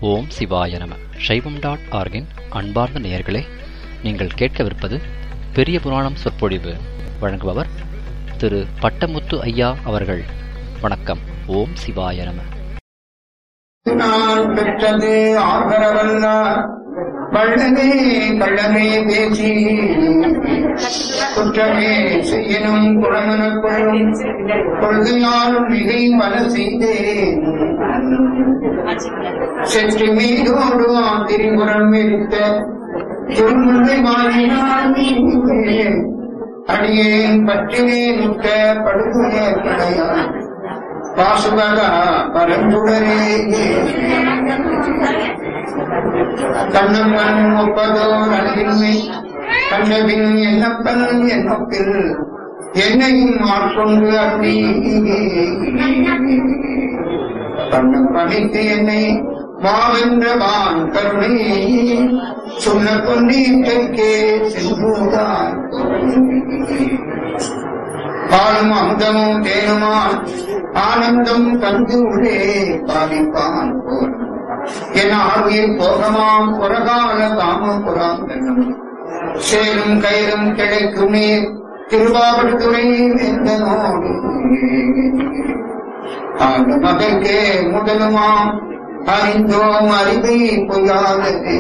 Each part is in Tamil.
ஓம் சிவாய நம சைவம் டாட் ஆர்கின் அன்பார்ந்த நேயர்களே நீங்கள் கேட்கவிருப்பது பெரிய புராணம் சொற்பொழிவு வழங்குபவர் திரு பட்டமுத்து ஐயா அவர்கள் வணக்கம் ஓம் சிவாய நம நான் பெற்றது ஆதரவல்லார் வள்ளலே கள்ளமே பேசி குற்றமே செய்யணும் குணமனக் கொள்ளும் கொள்கையால் மிகை பல செய்தேன் செற்றி மீதோடு திரிபுரம் இருத்த துன்முறை வாழினான் அடியேன் பற்றினே முட்ட படுகுய கிடையாது பாசுபதா பரந்துடரே கண்ணம்மன் ஒப்பதோர் அன்பின்மை கண்ணபின் என்னப்பன் என்னப்பில் என்னையும் ஆட்கொண்டு அருளி கண்ணம் பணித்து என்னை மாவென்றவான் கருணை சொன்ன கொண்டீட்டே சென்றுதான் பாலும் அமுதமும் தேனுமான் ஆனந்தம் தந்து உள்ளே பாதிப்பான் போல் என் ஆர்வியில் போகமாம் புறகால காம புறாந்தனும் சேரும் கயிறும் கிடைக்குமே திருவாவடுதுறை எந்தனோடு ஆண்டு மகள்கே முதலுமாம் அறிந்தோம் அறிவை பொய்யாததே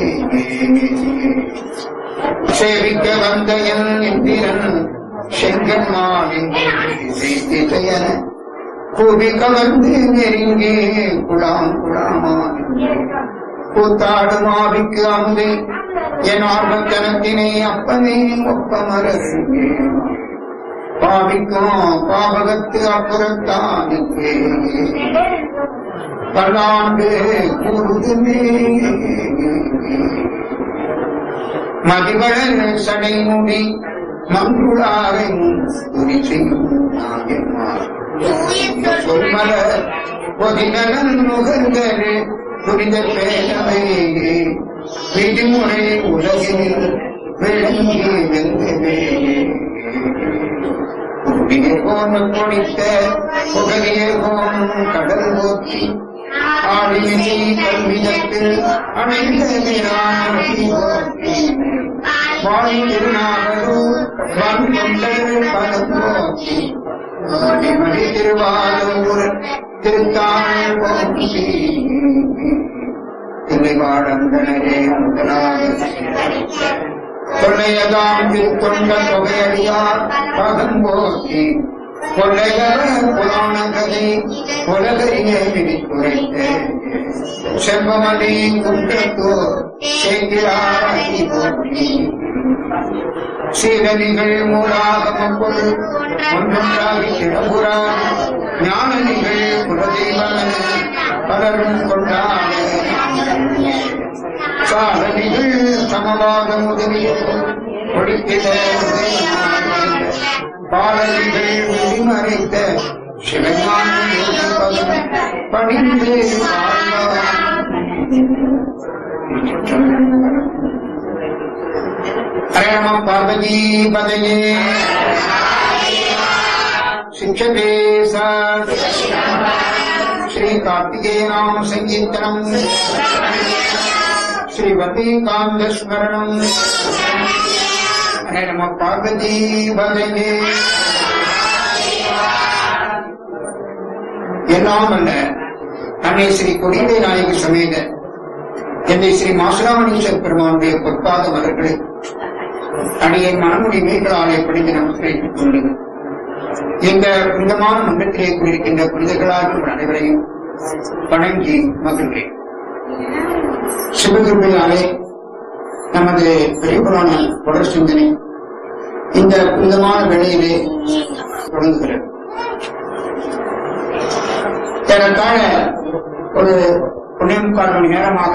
சேவிக்க வந்த என் இந்திரன் செங்கன்மாவின் செய்திசையன கூவி கவர்ந்து நெருங்கி குழாம் குழாமான் கூத்தாடும் ஆவிக்கு அமுதை என் ஆர்வத்தனத்தினை அப்பனே ஒப்பமரர் பாவிக்கும் பாவகத்து அப்புறத்தானுக்கு பல்லாண்டு கூறுதுமே மதிவளர் சடை முடி மங்குளாரை துரி செய்யும் சொல்மல பொதிநலன் நுகர்ந்தது புரித பேரவை விதிமுறை உலகில் விளங்கி வெந்தவே கோணம் கொடித்த புகழிய கோணம் கடல் போக்கி ஆடியை கல்விதத்தில் அணைந்த வாய் திருநாகரூர் வன் கொண்டல் பதம் போக்கி மணி திருவாரூர் திருத்தாள் போக்கி திரைவாடந்தனரே முதலாக கொள்ளையதாம் திருத்தொண்ட தொகையடியார் பதம் போக்கி கொள்ளையர புராண கதை உலகைய விழித்துரைத்த செவ்வமணி குன்றத்தோர் சேங்கிராரி போற்றி சீரணிகள் மூலாகமம் பொருள் ஒன்றொன்றாகி கிடபுறா ஞானனிகள் குலதெய்வன பலரும் கொண்டாட சாரணிகள் சமவாத முதலிய ஒழித்திட பாடல்கள் வெளிமறைத்த சிவஞான பணிந்து ஹரேம பார்வதி பதையே शिक्षते सा श्रीकार्तिकेयनाम सङ्कीर्तनम् श्रीवतीकान्तस्मरणम् हरे नमः पार्वती பதையே எல்லாம் அல்ல அன்னை ஸ்ரீ கொடியடை நாயகி சமேத என்னை ஸ்ரீ மாசுராமணீஸ்வர் பெருமானுடைய பொற்பாத மலர்களை அடியை மனமுடி மீன்களாலே படித்து நமஸ்கரித்துக் கொண்டது இந்த புனிதமான மன்றத்திலே கூறியிருக்கின்ற புனிதர்களாக உங்கள் அனைவரையும் வணங்கி மகிழ்கிறேன் சிவகிருமையாலே நமது பெரியபுராண தொடர் சிந்தனை இந்த புனிதமான வேளையிலே தொடங்குகிறது ஏறத்தாழ ஒரு ஒன்றே முக்கால் மணி நேரமாக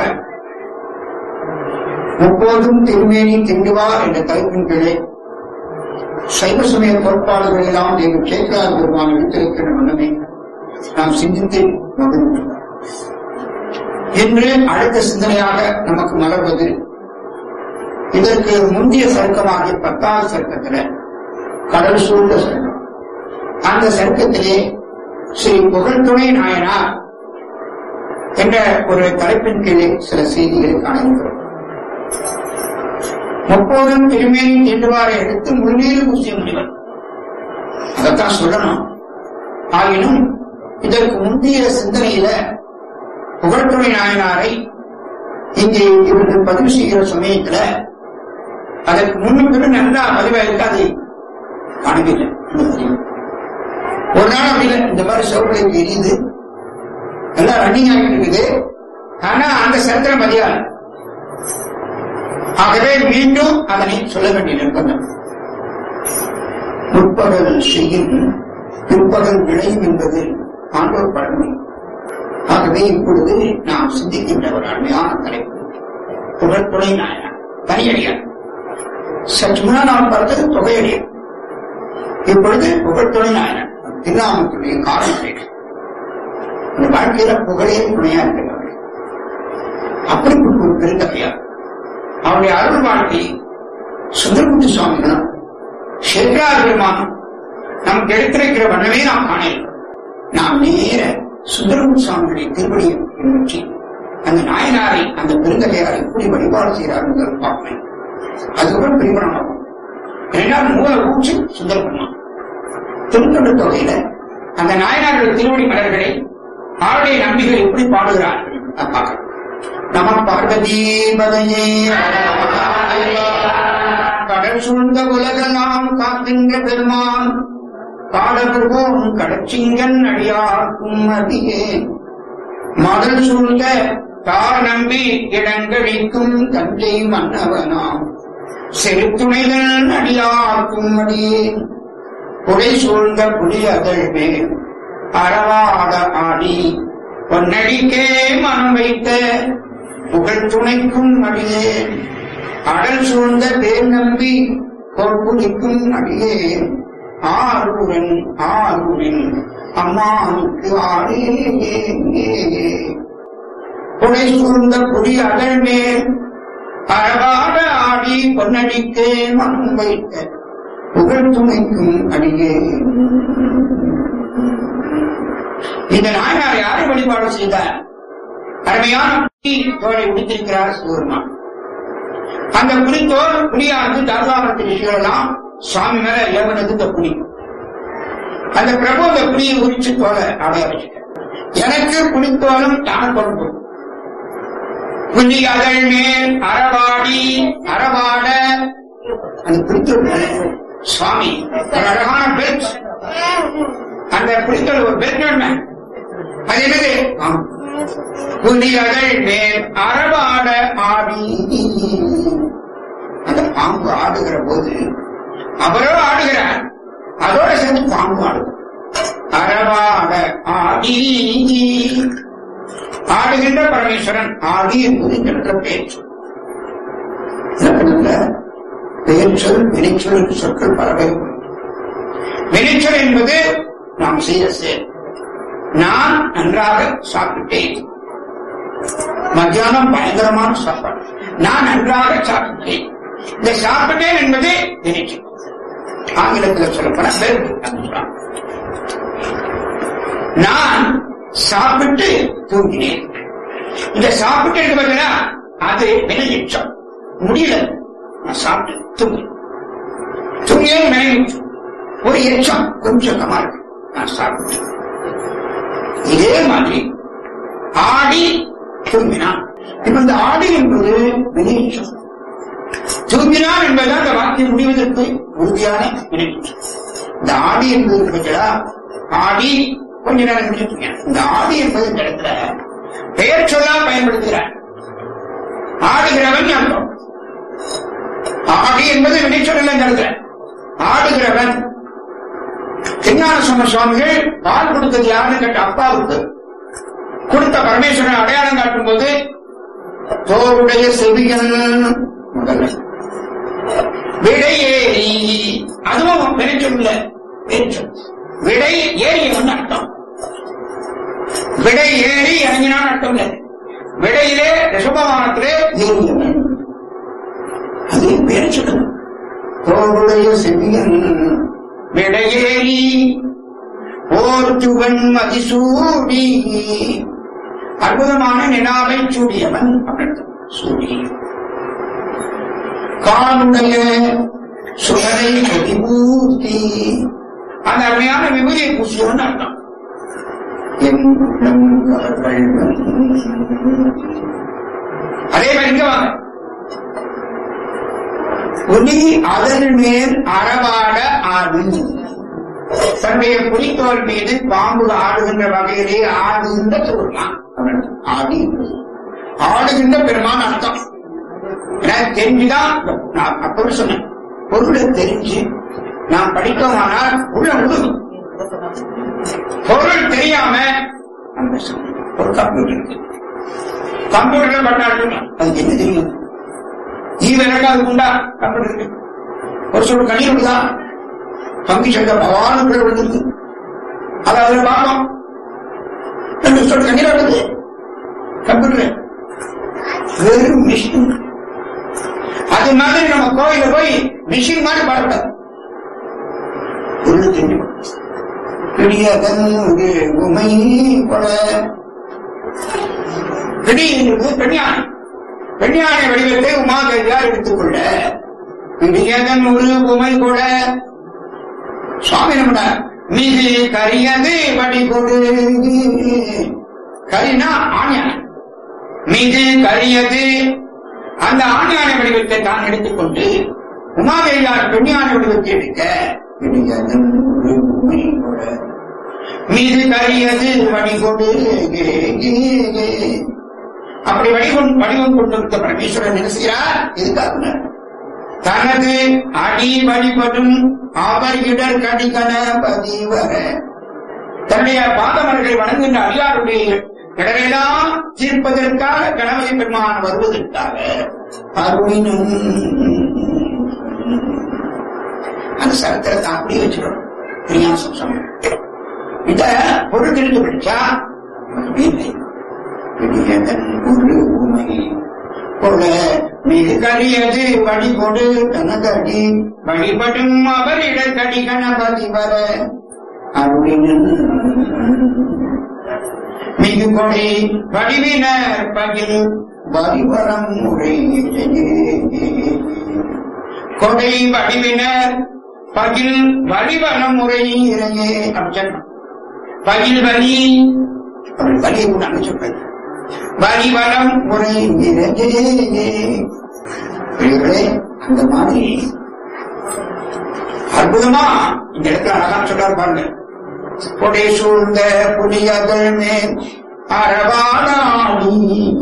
முப்போதும் திருமேனி திண்டுவா என்ற தலைப்பின் கீழே சைவ சமய பொறுப்பாளர்கள் எல்லாம் நீங்கள் கேட்காத பெருமான் எடுத்திருக்கிற மன்னமே நாம் சிந்தித்து மகிழ்ந்தோம் இன்று அடுத்த சிந்தனையாக நமக்கு மலர்வது இதற்கு முந்தைய சருக்கமாகிய பத்தாவது சருக்கத்துல கடல் சூழ்ந்த சருக்கம் அந்த சருக்கத்திலே ஸ்ரீ புகழ்துணை நாயனார் என்ற ஒரு தலைப்பின் கீழே சில செய்திகளை காணுகிறோம் முப்போதும் திருமேனி தீண்டுவாரை எடுத்து முழுநீர் பூசிய முனிவர் அதைத்தான் சொல்லணும் ஆயினும் இதற்கு முந்தைய சிந்தனையில புகழ்துறை நாயனாரை இங்கே இவர்கள் பதிவு செய்கிற சமயத்துல அதற்கு முன்னுக்கு நல்லா பதிவாயிருக்கு அதை காணவில்லை ஒரு நாள் அப்படி இல்லை இந்த மாதிரி சவுக்கு எரியுது எல்லாம் ரன்னிங் ஆகிட்டு இருக்குது ஆனா அந்த சரித்திரம் பதியாது ஆகவே மீண்டும் அதனை சொல்ல வேண்டிய நிர்பந்தம் முற்பகல் செய்யும் பிற்பகல் விளையும் என்பது ஆண்டோர் பழமை ஆகவே இப்பொழுது நாம் சிந்திக்கின்ற ஒரு அருமையான தலைப்பு புகழ்துணை நாயனா தனியடியார் சற்று முன்னால் நாம் பார்த்தது தொகையடியார் இப்பொழுது புகழ்துணை நாயனா திருநாமத்துடைய காரணத்தை இந்த வாழ்க்கையில புகழே துணையா இருக்கிறவர்கள் அப்படிப்பட்ட ஒரு பெருந்தகையார் அவருடைய அருள் வாழ்க்கை சுந்தரமுத்து சுவாமிகளும் ஷெட்ரார் பெருமானும் நமக்கு எடுத்திருக்கிற வண்ணமே நாம் காண நாம் நேர சுந்தரமுத்து சுவாமிகளுடைய திருவடியை பின்பற்றி அந்த நாயனாரை அந்த பெருந்தகையார் எப்படி வழிபாடு செய்கிறார்கள் பார்ப்பேன் அதுக்கப்புறம் பிரிபுரம் இரண்டாம் மூல ஊற்றி சுந்தரபெருமான் திருத்தொண்டு தொகையில அந்த நாயனார்கள் திருவடி மலர்களை ஆருடைய நம்பிகள் எப்படி பாடுகிறார்கள் அதை பார்க்கலாம் நம பார்வதி பதையே கடல் சூழ்ந்த உலகெல்லாம் காக்கின்ற பெருமான் பாடபுர்வோம் கடச்சிங்கன் அடியார்க்கும் அதியே மதல் சூழ்ந்த தார் நம்பி இடங்களிக்கும் தஞ்சை மன்னவனாம் செருத்துணைகள் அடியார்க்கும் அடியே புடை சூழ்ந்த புலியதழ் மேல் அறவாட ஆடி பொன்னடிக்கே மனம் வைத்த புகழ் துணைக்கும் அடியே அடல் சூழ்ந்த பேர் நம்பி பொற்புலிக்கும் அடியே ஆறுடன் ஆறுடன் அம்மானுக்கு ஆடே புடை சூழ்ந்த புலி அகழ் மேல் அறவாட ஆடி பொன்னடிக்கே மனம் வைத்த புகழ் துணைக்கும் அடியே இந்த நாயனார் யாரை வழிபாடு செய்தார் அருமையான புலி தோலை உடுத்திருக்கிறார் சிவருமான் அந்த புலித்தோல் புலியானது தாசாபுரத்து ரிஷிகளெல்லாம் சுவாமி மேல ஏவனது இந்த புலி அந்த பிரபு அந்த புலியை உரிச்சு தோலை அடைய வச்சுட்டார் எனக்கு புலித்தோலும் தான கொண்டு புலி அதழ் மேல் அறவாடி அறவாட அந்த புலித்தோல் மேல சுவாமி ஒரு அழகான பெல்ட் அந்த புலித்தோல் ஒரு பெல்ட் அது என்னது புலிகள் மேல் அறவாட ஆடி அந்த பாம்பு ஆடுகிற போது அவரோ ஆடுகிறார் அதோட சேர்ந்து பாம்பு ஆடுது அறவாட ஆடி ஆடுகின்ற பரமேஸ்வரன் ஆடி என்பது இந்த இடத்துல பேச்சு பெயர் சொல் வினைச்சொல் சொற்கள் பலவை வினைச்சொல் என்பது நாம் செய்த செயல் நான் நன்றாக சாப்பிட்டேன் மத்தியானம் பயங்கரமான சாப்பாடு நான் நன்றாக சாப்பிட்டேன் இந்த சாப்பிட்டேன் என்பது வினைச்சு ஆங்கிலத்தில் சொல்லப்பட வேறு நான் சாப்பிட்டு தூங்கினேன் இந்த சாப்பிட்டு என்பதுனா அது வினையிச்சம் முடியல நான் சாப்பிட்டு தூங்கி தூங்கியே வினையிச்சம் ஒரு எச்சம் கொஞ்சம் கமா இருக்கு நான் சாப்பிட்டேன் இதே மாதிரி ஆடி தூங்கினான் இப்ப இந்த ஆடி என்பது வினைச்சம் தூங்கினான் என்பது அந்த வாக்கியம் முடிவதற்கு உறுதியான வினைச்சம் இந்த ஆடி என்பது கிடைக்கடா ஆடி கொஞ்ச நேரம் முடிச்சுங்க இந்த ஆடி என்பது இந்த இடத்துல பெயர் சொல்லா பயன்படுத்துகிறார் ஆடுகிறவன் அர்த்தம் ஆடி என்பது வினைச்சொல்ல இந்த இடத்துல ஆடுகிறவன் திருஞான சொன்ன சுவாமிகள் பால் கொடுத்தது யாருன்னு கேட்ட அப்பாவுக்கு கொடுத்த பரமேஸ்வரன் அடையாளம் காட்டும் போது தோருடைய செவியன் முதல்ல விடையேறி அதுவும் பெருச்சொல்ல பெருச்சொல் விடை ஏறியவன் அர்த்தம் விடை ஏறி இறங்கினான் அர்த்தம் இல்லை விடையிலே ரிஷபவானத்திலே ஏறியவன் அது பெருச்சொல் தோருடைய செவியன் விடையேறி ஓர் துவன் மதிசூடி அற்புதமான நிலாவை சூடியவன் அப்படின்னு சூடி காலுடைய சுடரை விபூதி அந்த அருமையான விபூதியை பூசியோன்னு அர்த்தம் என் உள்ளம் அவர்கள் அதே மாதிரி இங்க வாங்க ஒளி அதன் மேல் அறவாட ஆடும் தன்னுடைய குறிக்கோள் மீது பாம்பு ஆடுகின்ற வகையிலே ஆடுகின்ற சொல்லலாம் ஆடி ஆடுகின்ற பெருமான் அர்த்தம் எனக்கு தெரிஞ்சுதான் நான் அப்பவே சொன்னேன் பொருளை தெரிஞ்சு நாம் படித்தோமானால் உள்ள விடுவோம் பொருள் தெரியாம அந்த சொன்னேன். ஒரு கம்ப்யூட்டர் இருக்கு கம்ப்யூட்டர்ல பண்ணாலும் அதுக்கு என்ன தெரியும் ஈ விளக்காது உண்டா கம்ப்யூட்டர் இருக்கு ஒரு சொல்லு கண்ணீர் விடுதா பங்கு சங்க பவானுக்குள்ள விழுந்திருக்கு அதை அதுல பார்ப்போம் ரெண்டு சொல் கண்ணீர் விடுது கம்ப்யூட்டர் வெறும் மிஷின் அது மாதிரி நம்ம கோயில போய் மிஷின் மாதிரி பாடக்கூடாது பொருள் தெரியும் பிடியதன் உமை கொல பிடி என்பது பெண்யானை பெண்யானை வடிவத்தை உமாதேவியார் எடுத்துக்கொள்ள பிடியதன் ஒரு உமை கொல சுவாமி நம்மட மீது கரியது வடி கொடு கரினா ஆணியானை மீது கரியது அந்த ஆணியானை வடிவத்தை தான் எடுத்துக்கொண்டு உமாதேவியார் பெண்யானை வடிவத்தை எடுக்க பிடியதன் ஒரு உமை கொல மீது கரியது வடிகொடு அப்படி வடிவம் வடிவம் கொண்டிருக்க பரமேஸ்வரன் என்ன செய்கிறார் இதுக்காக தனது அடி வழிபடும் ஆபரியிடர் கடிகன பதிவர தன்னுடைய பாதமர்களை வணங்குகின்ற அடியாருடைய இடரெல்லாம் தீர்ப்பதற்காக கணவதி பெருமான் வருவதற்காக அருளினும் அந்த சரித்திரத்தை அப்படியே வச்சுக்கணும் பிரியாசம் சொன்ன இத பொருள் தெரிஞ்சு படிச்சா ஒரு உண்மை போல மிகு கரியது வழிகொடு தனதடி வழிபடும் அவர் இடக்கடி கணபதி வர அருளினன் மிகு கொடை வடிவினர் பகில் வரிவரம் முறை கொடை வடிவினர் பகில் வழிவரம் முறை இறையே அப்படி சொன்னான் பகில் வலி அப்படி வலியை கூட அங்க சொல்றது வலிவலம் முறை நிறையே பிரியர்களே, அந்த மாதிரி அற்புதமா இந்த இடத்துல அழகா சொல்றாரு பாருங்க கொடை சூழ்ந்த புலியகள் மேல் அறவாடாடி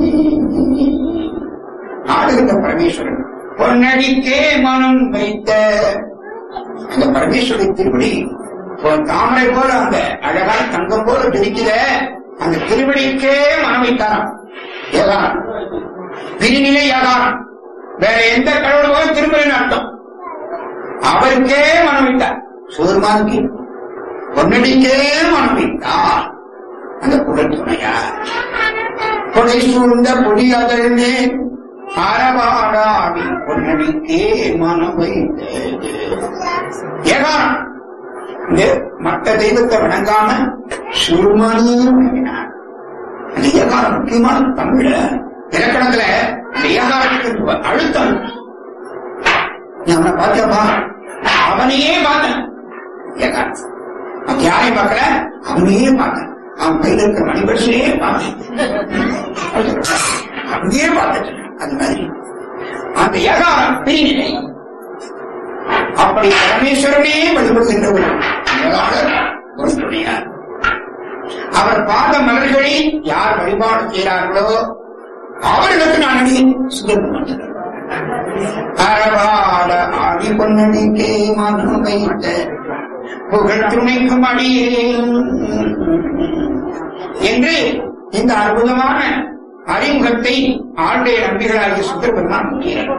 ஆடுகின்ற பரமேஸ்வரன் பொன்னடிக்கே மனம் வைத்த அந்த பரமேஸ்வரி திருப்படி ஒரு தாமரை போல அந்த அழகான தங்கம் போல ஜொலிக்கிற அந்த திருவடிக்கே மனம் வைத்தாராம் ஏகாரம் பிரிநிலை ஏகாரம் வேற எந்த கடவுளும் திருமலின் அர்த்தம் அவருக்கே மனம் வைத்தார் சோர்மானுக்கு பொன்னடிக்கே மனம் வைத்தார் அந்த புகழ் துணையார் கொடை சூழ்ந்த பொடியதழ்மே அறவாடாடி பொன்னடிக்கே மனம் வைத்தது ஏகாரம் இந்த மற்ற தெய்வத்தை வணங்காம சுருமணி வணங்கினார் அந்த ஏகாரம் முக்கியமான தமிழ்ல இலக்கணத்துல அந்த ஏகாரத்துக்கு அழுத்தம் நீ அவனை பார்த்தியாப்பா அவனையே பார்த்தேன் ஏகாரம் அவன் யாரையும் பார்க்கல அவனையே பார்த்தேன் அவன் கையில இருக்கிற மணிபரிசையே பார்த்தேன் அங்கேயே பார்த்துட்டு அது மாதிரி அந்த ஏகாரம் பிரிநிலை அப்படி பரமேஸ்வரனே வழிபடுகின்ற ஒரு அழகான ஒரு துணையார் அவர் பாத மலர்களை யார் வழிபாடு செய்கிறார்களோ அவர்களுக்கு நான் அடி சுதந்திரம் அறவாட ஆடி பொன்னடிக்கே மனம் வைத்த புகழ் துணைக்கும் அடியேன் என்று இந்த அற்புதமான அறிமுகத்தை ஆண்டைய நம்பிகளாகிய சுந்தர பெருமான் முக்கியம்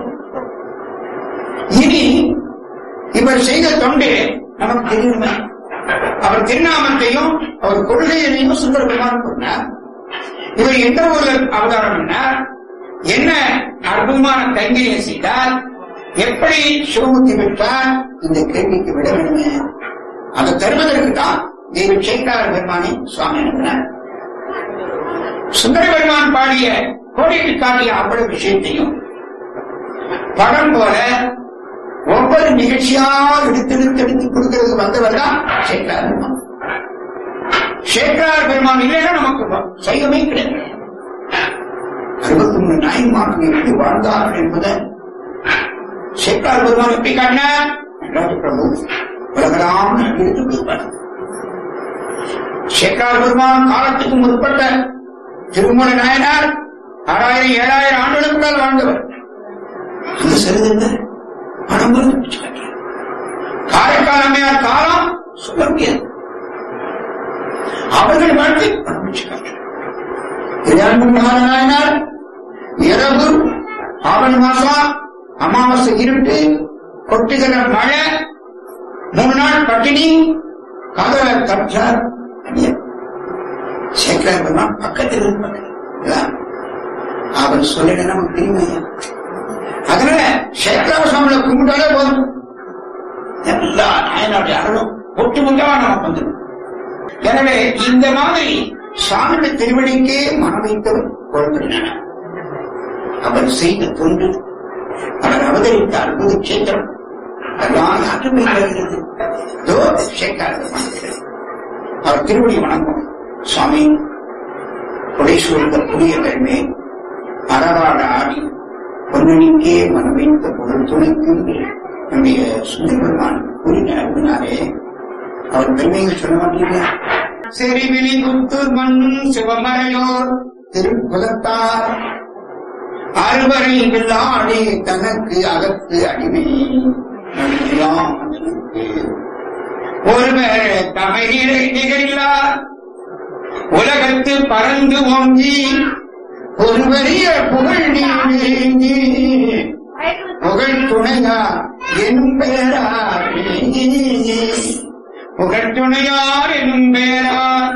இனி இவர் செய்த தொண்டு நமக்கு தெரியுமே அவர் திருநாமத்தையும் அவர் கொள்கையையும் சுந்தர பெருமான் சொன்னார் இவர் எந்த ஒரு அவதாரம் பண்ணார் என்ன அற்புதமான கைங்கரியம் செய்தார் எப்படி சிவமுக்தி பெற்றார் இந்த கேள்விக்கு விட வேண்டுமே அதை தருவதற்கு தான் தெய்வ சேக்கார பெருமானை சுவாமி அனுப்பினார் சுந்தர பெருமான் பாடிய கோடிட்டு காட்டிய அவ்வளவு விஷயத்தையும் படம் போல ஒவ்வொரு நிகழ்ச்சியா எடுத்து எடுத்து எடுத்து கொடுக்கிறது வந்தவர் தான் சேக்கரார் பெருமான் சேக்கரார் பெருமான் இல்லைன்னா நமக்கு சைவமே கிடையாது அறுபத்தி மூணு நாயன்மார்கள் எப்படி வாழ்ந்தார்கள் என்பதை சேக்கரார் பெருமான் எப்படி காட்டின நடராஜ பிரபு உலகலாம் எடுத்து கொடுப்பார் சேக்கரார் பெருமான் காலத்துக்கு முற்பட்ட திருமண நாயனார் ஆறாயிரம் ஏழாயிரம் ஆண்டுகளுக்கு மேல் வாழ்ந்தவர் அந்த சரிதல்ல பணம் காரைக்கால் அம்மையார் காலம் சொல்ல முடியாது அவர்கள் வாழ்க்கை நாயனார் இரவு ஆவண மாசம் அமாவாசை இருட்டு கொட்டுகிற மழை மூணு நாள் பட்டினி கதவை தற்றார் சேகரா பக்கத்தில் இருப்பாங்க அவர் சொல்லிட நமக்கு தெரியுமா அதனால சேகராவ சாமியை கும்பிட்டாலே போதும் எல்லா நாயனுடைய அருளும் ஒட்டு முட்டவா நமக்கு வந்துடும் எனவே இந்த மாதிரி சாமியுடைய திருவடிக்கே மனம் வைத்தவர் குழந்தை அவர் செய்த தொண்டு அவர் அவதரித்த அற்புத கஷேத்திரம் அதெல்லாம் அருமை வருகிறது இதோ சேகர அவர் திருவடி வணங்கும் சுவாமி கொடேஸ்வரத்த புதிய பெருமே அறவாட ஆடி பொன்னணிக்கே மனவைத்த பொருள் துணைக்கு நம்முடைய சுந்தரபெருமான் கூறின அப்படின்னாரே அவர் பெருமையை சொல்ல மாட்டீங்க செறிவிழி குத்தூர் மண் சிவமரையோர் திருக்குலத்தார் அறுவரை வில்லாடி தனக்கு அகத்து அடிமை நடிகளாம் அதனுக்கு. ஒருவர் தமிழை நிகழில்லார் உலகத்து பறந்து ஓங்கி ஒருவரிய புகழ் நீங்கி புகழ் துணையா எனும் பெயரார் புகழ் துணையார் எனும் பெயரார்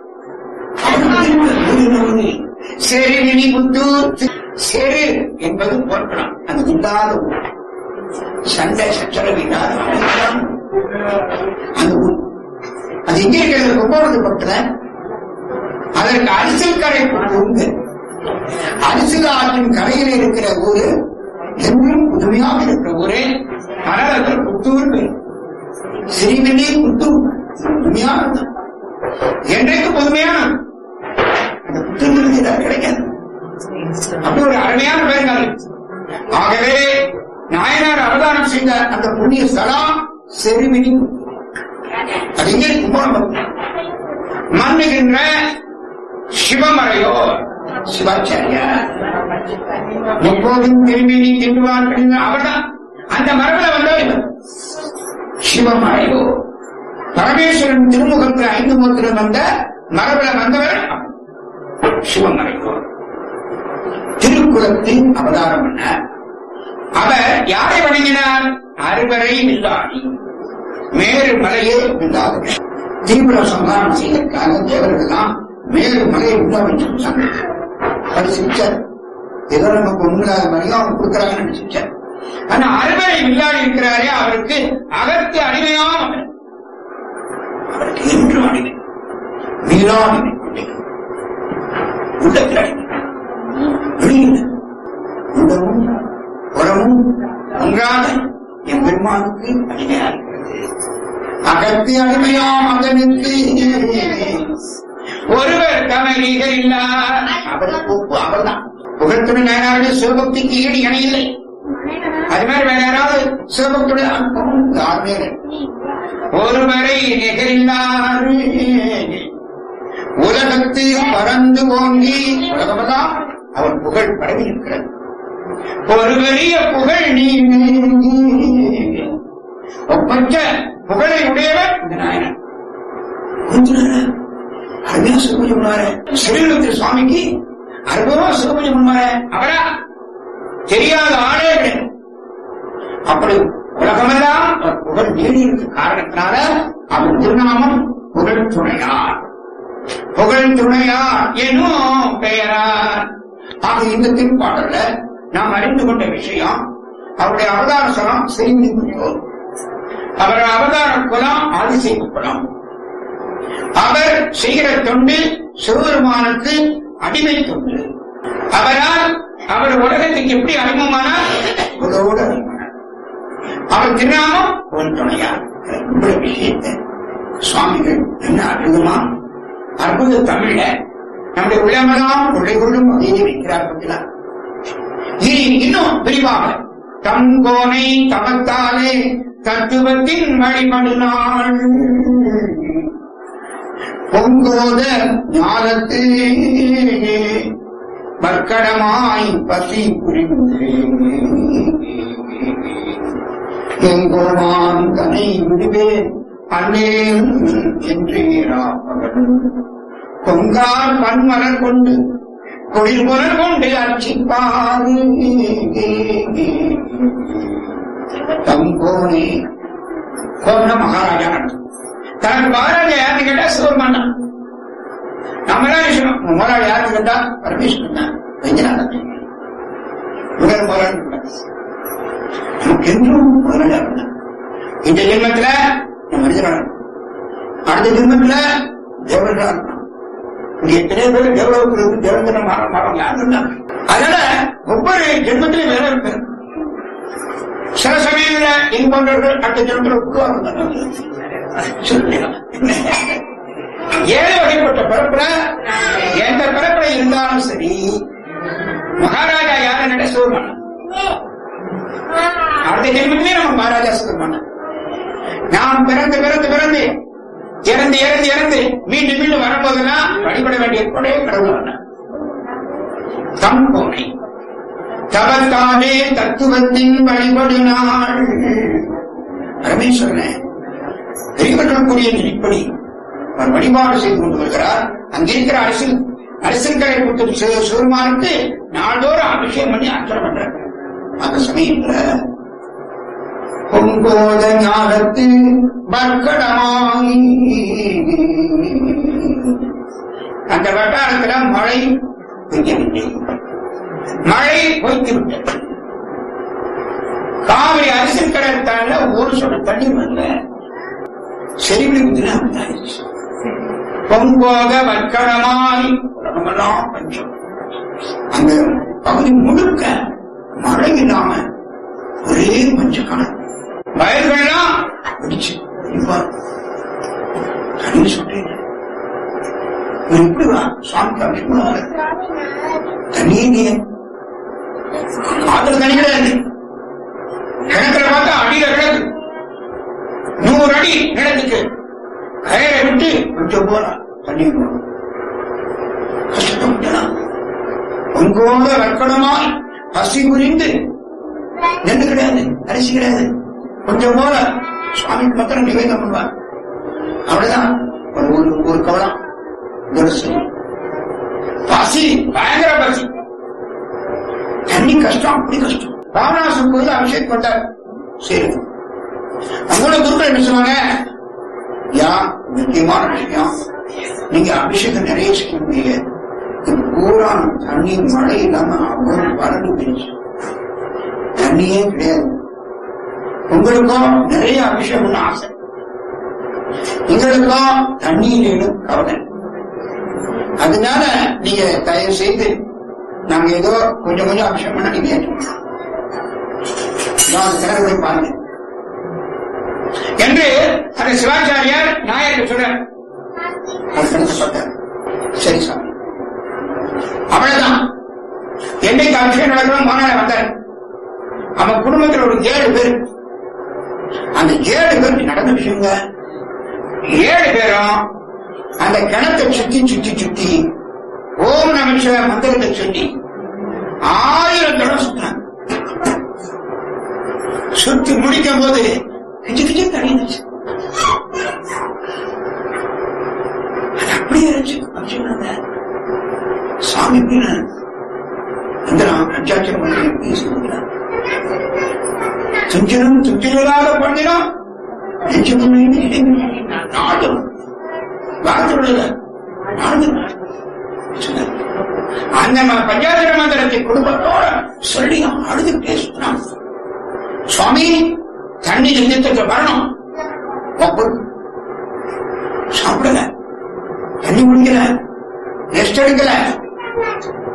செருவினி புத்தூர் செரு என்பது போற்றலாம் அது இல்லாத ஊர். சண்டை சச்சரவு இல்லாத அமைதியான அந்த ஊர். அது எங்கே இருக்கிறது கும்பகோணத்து பக்கத்துல அதற்கு அரிசல் கரை புத்தூர்ந்து அரிசல் ஆற்றின் கரையில் இருக்கிற ஊரு என்றும் புதுமையாக இருக்கிற ஊரே ஆனால் அது புத்தூர் பேர். சிறிவெளி புத்தூர் புதுமையான என்றைக்கு புதுமையான அந்த புத்தூர் ஏதாவது கிடைக்காது அப்படி ஒரு அருமையான பெயர்கள் ஆகவே நாயனார் அவதாரம் செய்த அந்த புண்ணிய ஸ்தலம் செருமினி அது எங்கே கும்பகோணம் மன்னுகின்ற சிவமறையோர் சிவாச்சாரியார் எப்போதும் திரும்பி நீ திண்டுவான் அவர்தான் அந்த மரபில் வந்தவர் இவர் சிவமறையோ பரமேஸ்வரன் திருமுகத்தில் ஐந்து முகத்தில் வந்த மரபில் வந்தவர் அவர். சிவமறையோ திருக்குளத்தின் அவதாரம் என்ன அவர் யாரை வணங்கினார் அறுவரை வில்லாடி மேரு மலையே வில்லாத தீவிர சம்ஹாரம் செய்வதற்காக தேவர்கள்லாம் மேரு மலையை வில்லாமல் சொன்னாங்க அவர் சிரிச்சார் ஏதோ நமக்கு உண்மையாக மரியாதை அவங்க கொடுக்குறாங்கன்னு நினைச்சார் ஆனா அறுவரை வில்லாடி இருக்கிறாரே அவருக்கு அகத்து அடிமையாம் அவர். அவருக்கு என்று அடிமை மீளா அடிமை உள்ளத்தில் அடிமை வெளியில் உள்ளமும் புறமும் ஒன்றாக என் பெருமானுக்கு அடிமையா இருக்கிறது அகத்து அடிமையாம் அதனுக்கு ஒருவர் தமரீக இல்லார் அவர் ஒப்பு அவர்தான் புகழ்த்துணை நேராவது சிவபக்திக்கு ஈடு இணையில்லை அது மாதிரி வேற யாராவது சிவபக்துடைய அனுபவம் யாருமே இல்லை. ஒருவரை நிகரில்லார் உலகத்து பறந்து ஓங்கி உலகமெல்லாம் அவர் புகழ் பரவி இருக்கிறது ஒரு பெரிய புகழ் நீ ஒப்பற்ற புகழை உடையவர் இந்த நாயனர் கொஞ்ச நேரம் அருமையா சுகபூஜை பண்ணுவாரு ஸ்ரீலத்தில் சுவாமிக்கு அற்புதமா சுகபூஜை பண்ணுவாரு அவரா தெரியாத ஆளே கிடையாது அப்படி உலகமெல்லாம் அவர் புகழ் நீடி இருக்க காரணத்தினால அவர் திருநாமம் புகழ் துணையார் புகழ் துணையார் என்னும் பெயரார் ஆக இந்த திருப்பாடல்ல நாம் அறிந்து கொண்ட விஷயம் அவருடைய அவதார சலம் செய்தி புரியோர் அவர் அவதார குலம் ஆதிசைவ குலம் அவர் செய்கிற தொண்டு சிவபெருமானுக்கு அடிமை தொண்டு அவரால் அவர் உலகத்துக்கு எப்படி அறிமுகமானார் குலோட அறிமுகமானார். அவர் திருநாமம் ஒரு துணையார் இவ்வளவு விஷயத்தை சுவாமிகள் என்ன அற்புதமா அற்புத தமிழ்ல நம்முடைய உள்ளமெல்லாம் கொள்ளை கொள்ளும் வகையை வைக்கிறார் பார்த்தீங்களா இனி இன்னும் விரிவாக தங்கோனை தமத்தாலே தத்துவத்தின் வழிபடுநாள் பொங்கோத ஞானத்து மற்கடமாய் பசி புரிந்து எங்கோமான் தனை விடுவேன் அல்லேன் என்று பகல் பொங்கார் பன்மலர் கொண்டு கொடிமுரல் கொண்டு அர்ச்சிப்பார் தம்போனே கோவண மகாராஜா தனக்கு மகாராஜா யாருன்னு கேட்டா சிவருமான் நம்மளாம் விஷயம் மகாராஜா யாருன்னு கேட்டா பரமேஸ்வரன் தான் வைத்தியநாதன் இவர் மகாராஜா நமக்கு என்றும் மகாராஜா இருந்தார். இந்த ஜென்மத்துல மனிதனாக அடுத்த ஜென்மத்துல தேவர்களா இருக்கணும் இங்க எத்தனை பேர் தேவலோகத்தில் இருந்து தேவந்திர மரம் மரம் யாரும் இருந்தாங்க அதனால ஒவ்வொரு ஜென்மத்திலும் வேற இருப்பார் சில சமயங்கள இது போன்றவர்கள் அடுத்த ஜென்மத்தில் உருவாக்குறாங்க ஏழு வகைப்பட்ட பிறப்புல எந்த பிறப்புல இருந்தாலும் சரி மகாராஜா யாரு நட சிவமான அடுத்த ஜென்மத்திலே நம்ம மகாராஜா சிவமான நாம் பிறந்து பிறந்து பிறந்து இறந்து இறந்து இறந்து மீண்டும் மீண்டும் வரும்போதெல்லாம் வழிபட வேண்டிய கொடை கடவுள் தம் போனை தவத்தானே தத்துவத்தின் வழிபடு நாள் பரமேஸ்வரன் பெரியவர்கள் கூறிய இப்படி அவர் வழிபாடு செய்து கொண்டு வருகிறார் அங்கே இருக்கிற அரசியல் அரசியல்களை கொடுத்த சிவருமானுக்கு நாள்தோறும் அபிஷேகம் பண்ணி அர்ச்சனை பண்றாங்க அந்த சமயத்துல பொங்கோத ஞானத்து பர்க்கடமாய் அந்த வட்டாரத்துல மழை பெய்யவில்லை மழை பொய்த்து விட்டது காவிரி அரசியல் கடற்கால ஒரு சொன்ன தண்ணீர் வரல செறிவில் உதிராச்சு பொங்கோக வர்க்கடமாய் உலகமெல்லாம் பஞ்சம் அந்த பகுதி முழுக்க மழை இல்லாம ஒரே மஞ்ச கணக்கு வயல்கள்லாம் வெடிச்சு வெடிப்பார். தண்ணி சொல்றீங்க இவர் எப்படி வா சுவாமி அபிஷேகம் தண்ணி இல்லையே ஆத்துல தண்ணி கிடையாது கிணத்துல பார்த்தா அடியில கிடக்கு நூறு அடி நிலத்துக்கு கரையை விட்டு கொஞ்சம் போல தண்ணி வரும். கஷ்டத்தை விட்டலாம் பொங்கோத வர்க்கணமாய் பசி புரிந்து நெல்லு கிடையாது அரிசி கிடையாது கொஞ்சம் போல சுவாமிக்கு மாத்திரம் நிவேதம் பண்ணுவார் அவ்வளவுதான் ஒரு ஒரு ஒரு கவலம் தரிசனம் பசி பயங்கர பசி தண்ணி கஷ்டம் அப்படி கஷ்டம் ராமநாசம் போது அபிஷேக் பண்ணார் சரி அவங்களோட குருக்கள் என்ன சொன்னாங்க யா முக்கியமான விஷயம் நீங்க அபிஷேகம் நிறைய செய்ய முடியல இது பூரா தண்ணி மழை இல்லாம அவ்வளவு வறண்டு போயிடுச்சு தண்ணியே கிடையாது உங்களுக்கும் நிறைய அபிஷேகம்னு ஆசை எங்களுக்கும் தண்ணீர் கவலை அதனால நீங்க தயவு செய்து நாங்க ஏதோ கொஞ்சம் கொஞ்சம் அபிஷேகம் பண்ண நீங்க ஏற்றுக்கணும். நான் அந்த கிணறு போய் பாருங்க என்று அந்த சிவாச்சாரியார் நாயருக்கு சொல்றார் அது கிணத்தப்பட்டார் சரி சாமி அவ்வளவுதான் என்னைக்கு அபிஷேகம் நடக்கணும் மாநாடு வந்தார் அவன் குடும்பத்தில் ஒரு ஏழு பேர் அந்த ஏழு பேருக்கு நடந்த விஷயங்க ஏழு பேரும் அந்த கிணத்தை சுத்தி சுத்தி சுத்தி ஓம் நமச்சிவ மந்திரத்தை சொல்லி ஆயிரம் தடவை சுத்தினாங்க சுத்தி முடிக்கும் போது கிச்சு கிச்சு தனிச்சு அது அப்படியே இருந்துச்சு அபிஷேகம் சாமி அப்படின்னு மந்திரம் பஞ்சாட்சரம் பண்ணி பேசுகிறார் துஞ்சனும் துஞ்சிலாத பண்ணினோம் நெஞ்சு பண்ணி நாடும் வாழ்த்துள்ள நாடும் அந்த ம- பஞ்சாயத்து மந்திரத்தை குடும்பத்தோட சொல்லி அழுது பேசுகிறான் சுவாமி தண்ணி நிறுத்தத்தை வரணும் ஒப்பு. சாப்பிடல தண்ணி குடிக்கல ரெஸ்ட் எடுக்கல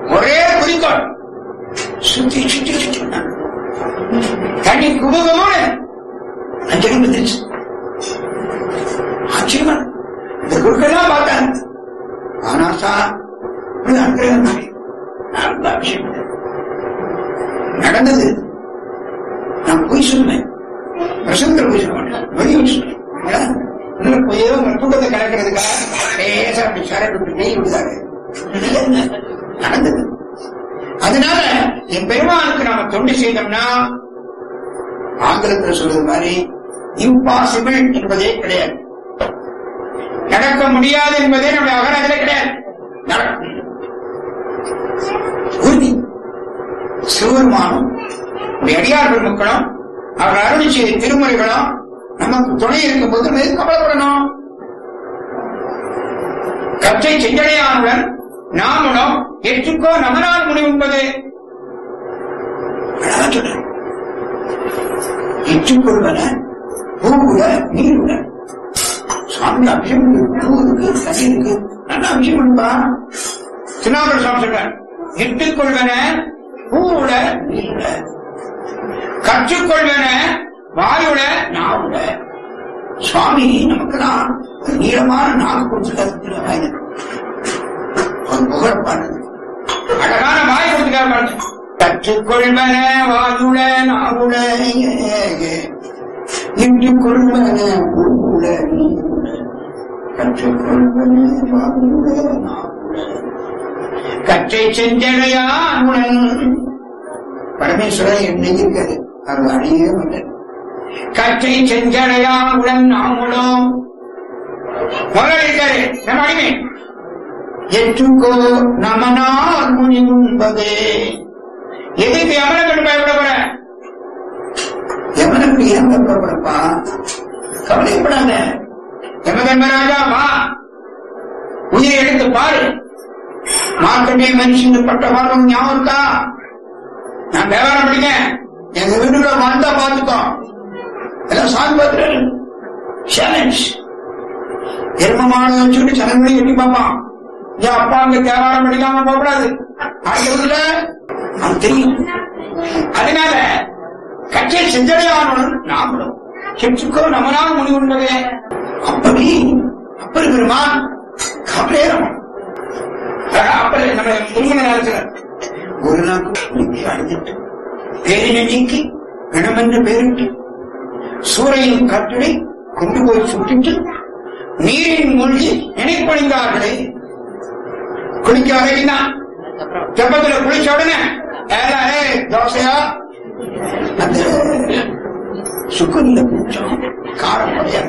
ஒரே குறிக்கோள் சுத்தி சுத்தி சுத்தி வந்தாங்க. தண்ணி குமுகமோடு அஞ்சலி வந்துருச்சு ஆச்சரியமா இந்த குருக்கெல்லாம் பார்த்தாங்க ஆனா சார் அனுகிரகம் தானே நான் தான் விஷயம் இல்லை. நடந்தது நான் போய் சொன்னேன் பிரசங்கர் போய் சொன்னேன் வெளியே சொன்னேன் இன்னும் போய் உங்க தூக்கத்தை கலக்கிறதுக்காக லேசா அப்படி சரட்டு விட்டு நெய் விடுதாங்க நடந்தது அதனால என் பெருமானுக்கு நாம தொண்டு செய்தோம்னா ஆங்கிலத்தில் சொல்றது மாதிரி இம்பாசிபிள் என்பதே கிடையாது நடக்க முடியாது என்பதே நம்முடைய அகராதிலே கிடையாது நடக்கும் உறுதி சிவபெருமானும் நம்முடைய அடியார்கள் மக்களும் அவர் அருள் செய்த திருமுறைகளும் நமக்கு துணை இருக்கும் போது நம்ம எதுக்கு கவலைப்படணும் கற்றை செஞ்சடையானுடன் நாமுடன் எட்டுக்கோ நமனால் முடி உண்பது அழகா சொல்றேன். எட்டுக்கொள்வன பூவுல நீருல சுவாமி அபிஷேகம் இருக்கு, பூ இருக்கு தண்ணி இருக்கு நல்லா அபிஷேகம் பண்ணுப்பா திருநாகர் சுவாமி சொல்றார் இட்டுக்கொள்வன பூவுல நீருல கற்றுக்கொள்வன வாயுல நாவுல சுவாமி நமக்குதான் ஒரு நீளமான நாக்கு கொடுத்துருக்காரு ஒரு புகழ் பாருங்க அழகான வாய் கொடுத்துருக்காரு பாருங்க கற்றுக்கொள்வன வாயுல நாவுல இன்று கொள்வன பூவுல நீருல கற்றுக்கொள்வன வாயுல நாவுல கற்றை செஞ்சடையானுடன் பரமேஸ்வரன் என்னைக்கு இருக்காது அது அழியவே மாட்டார் கற்றை செஞ்சடையானுடன் நாமளும் முதல்ல இருக்காரு நம்ம அடிமை எற்றுக்கோ நமனால் முனிவுன்பதே எதுக்கு எவனை கண்டு பயப்பட போற எவனுக்கு ஏன் பயப்படப்பா கவலைப்படாத யமதர்மராஜா வா உயிரை எடுத்து பாரு மார்க்கண்டே மனுஷன் பட்ட வாழ்வு ஞாபகம் இருக்கா நான் வியாபாரம் படிக்கேன் எங்க வீட்டுக்குள்ள வந்தா பாத்துக்கோ எல்லாம் சாமி பார்த்துட்டு சேலஞ்ச் எருமமான வச்சுக்கிட்டு சனங்களை எட்டி பார்ப்பான் என் அப்பா அங்க வியாபாரம் படிக்காம போகக்கூடாது அடுத்ததுல அது தெரியும் அதனால கட்சியை செஞ்சடையானுடன் நாமளும் செச்சுக்கோ நம்மளால் முடிவு உண்பதே அப்படி அப்படி பெருமான் கபலேரம் அப்படி நம்ம திருமண நேரத்துல ஒரு நாள் குளித்து அடைஞ்சிட்டு பேரினை நீக்கி கணமென்று பேரிட்டு சூறையின் காற்றினை கொண்டு போய் சுட்டிட்டு நீரின் மூழ்கி நினைப்பணிந்தார்களே குளிக்க வரைக்கும் தெப்பத்துல குளிச்ச உடனே எல்லாம், ஏய், தோசையா அந்த சுக்குனில குளிச்சோம் காரம் குறையா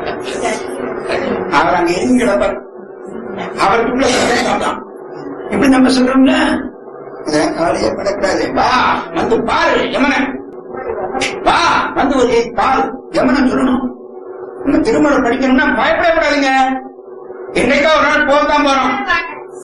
அவர் அங்க எரிஞ்சு கிடப்பார் அவருக்குள்ள சந்தேகம் இப்படி நம்ம சொல்றோம்ல இதான் காலையே படக்கூடாது வா வந்து பாரு யமன வா வந்து ஒரு பாரு யமனன் சொல்லணும் நம்ம திருமணம் படிக்கணும்னா பயப்படக்கூடாதுங்க என்னைக்கா ஒரு நாள் போகத்தான் போறோம்